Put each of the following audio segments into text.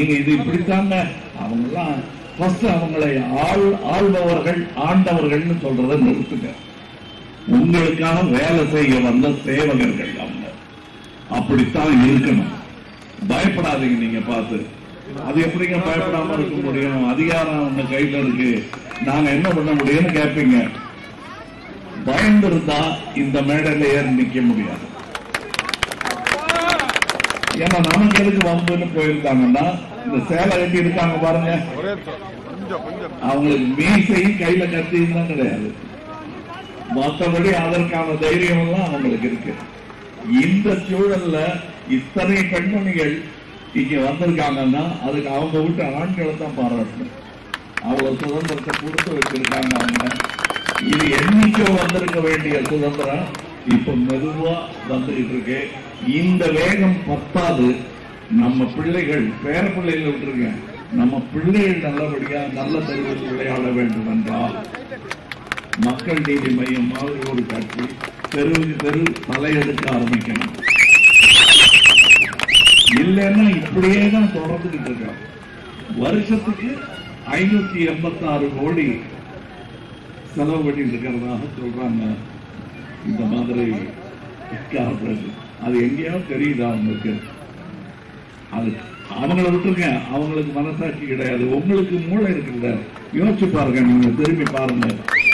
நீங்க இது இப்படித்தாங்க அவங்க எல்லாம் ஃபர்ஸ்ட் அவங்களை ஆள் ஆள்பவர்கள் ஆண்டவர்கள்னு சொல்றதை நிறுத்துங்க உங்களுக்காக வேலை செய்ய வந்த சேவகர்கள் அவங்க அப்படித்தான் இருக்கணும் பயப்படாதீங்க நீங்க பார்த்து அது எப்படிங்க பயப்படாம இருக்க முடியும் அதிகாரம் உங்க கையில இருக்கு நாங்க என்ன பண்ண முடியும்னு கேட்பீங்க பயந்து இருந்தா இந்த மேடையில ஏறி நிக்க முடியாது ஏன்னா நமக்கு எதுக்கு வம்புன்னு போயிருக்காங்கன்னா இந்த சேலை கட்டி இருக்காங்க பாருங்க ஒரே கொஞ்சம் கொஞ்சம் அவங்களுக்கு மீசையும் கையில கத்தியும் தான் கிடையாது மற்றபடி அதற்கான தைரியம் எல்லாம் அவங்களுக்கு இருக்கு இந்த சூழல்ல இத்தனை பெண்மணிகள் இங்க வந்திருக்காங்கன்னா அதுக்கு அவங்க விட்டு ஆண்களை தான் பாராட்டணும் அவ்வளவு சுதந்திரத்தை கொடுத்து வச்சிருக்காங்க அவங்க இது என்னைக்கோ வந்திருக்க வேண்டிய சுதந்திரம் இப்ப மெதுவா வந்துகிட்டு இருக்கு இந்த வேகம் பத்தாது நம்ம பிள்ளைகள் பேர பிள்ளைகளை விட்டுருங்க நம்ம பிள்ளைகள் நல்லபடியா நல்ல தெருவில் விளையாட வேண்டும் என்றால் மக்கள் நீதி மையம் மாதிரி ஒரு கட்சி தெருவுக்கு தெரு தலையெடுக்க ஆரம்பிக்கணும் இல்லைன்னா இப்படியே தான் தொடர்ந்துகிட்டு இருக்கோம் வருஷத்துக்கு ஐநூத்தி எண்பத்தி ஆறு கோடி செலவு பண்ணிட்டு இருக்கிறதாக சொல்றாங்க இந்த மாதிரி கார்பரேஷன் அது எங்கேயாவது தெரியுதா அவங்களுக்கு அது அவங்கள விட்டுருங்க அவங்களுக்கு மனசாட்சி கிடையாது உங்களுக்கு மூளை இருக்குல்ல யோசிச்சு பாருங்க நீங்க திரும்பி பாருங்க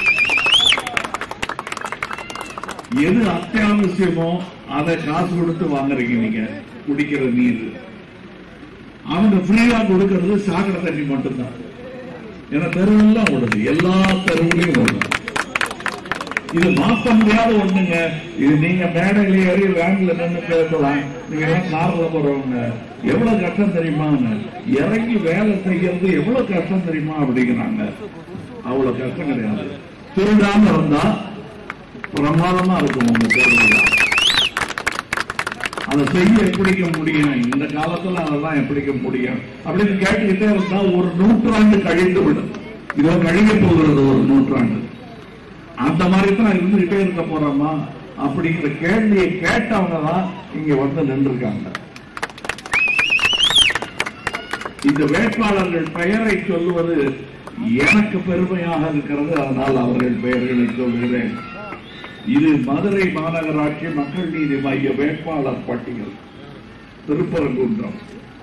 எது அத்தியாவசியமோ அதை காசு கொடுத்து வாங்குறீங்க நீங்க குடிக்கிற நீர் அவங்க ஃப்ரீயா கொடுக்கிறது சாக்கடை தண்ணி மட்டும்தான் ஏன்னா தெருவெல்லாம் ஓடுது எல்லா தெருவுலையும் ஓடுது இது மாற்ற முடியாத ஒண்ணுங்க இது நீங்க மேடையில ஏறி வேன்ல நின்று பேசலாம் நீங்க எல்லாம் கார்ல போறவங்க எவ்வளவு கஷ்டம் தெரியுமாங்க இறங்கி வேலை செய்யறது எவ்வளவு கஷ்டம் தெரியுமா அப்படிங்கிறாங்க அவ்வளவு கஷ்டம் கிடையாது திருடாம இருந்தா பிரமாதமா இருக்கும் உங்க தேர்வுலாம் அதை செய்ய எப்படிக்க முடியும் இந்த காலத்துல அதெல்லாம் எப்படிக்க முடியும் அப்படின்னு கேட்டுக்கிட்டே இருந்தா ஒரு நூற்றாண்டு கழிந்து விடும் இதோ கழிய போகிறது ஒரு நூற்றாண்டு அந்த மாதிரி தான் இருந்துகிட்டே இருக்க போறோமா அப்படிங்கிற கேள்வியை கேட்டவங்க தான் இங்க வந்து நின்றுருக்காங்க இந்த வேட்பாளர்கள் பெயரை சொல்லுவது எனக்கு பெருமையாக இருக்கிறது அதனால் அவர்கள் பெயர்களை சொல்கிறேன் இது மதுரை மாநகராட்சி மக்கள் நீதி மைய வேட்பாளர் பட்டியல் திருப்பரங்குன்றம்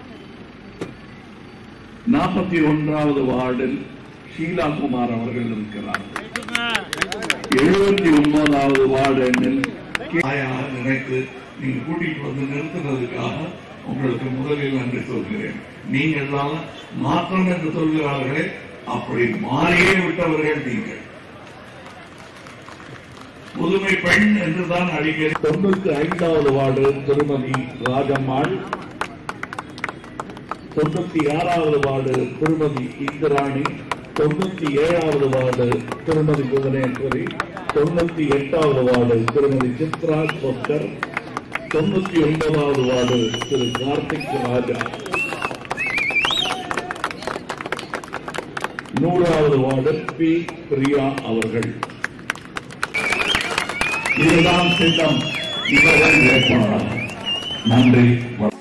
நாற்பத்தி ஒன்றாவது வார்டில் ஷீலா குமார் அவர்கள் இருக்கிறார் எழுபத்தி ஒன்பதாவது வார்டு எண்ணில் தாயாக நினைத்து நீங்க கூட்டிட்டு வந்து நிறுத்துறதுக்காக உங்களுக்கு முதலில் நன்றி சொல்கிறேன் நீங்கள் தான் மாற்றம் என்று சொல்கிறார்களே அப்படி மாறியே விட்டவர்கள் நீங்கள் புதுமை பெண் என்றுதான் அடிக்கடி தொண்ணூத்தி ஐந்தாவது வார்டு திருமதி ராஜம்மாள் தொண்ணூத்தி ஆறாவது வார்டு திருமதி இந்திராணி தொண்ணூத்தி ஏழாவது வார்டு திருமதி புவனேஸ்வரி தொண்ணூத்தி எட்டாவது வார்டு திருமதி சித்ரா சொக்கர் தொண்ணூத்தி ஒன்பதாவது வார்டு திரு கார்த்திக் ராஜா நூறாவது வார்டு பி பிரியா அவர்கள் இதுதான் திட்டம் இவர்கள் வேட்பாளர் நன்றி வணக்கம்.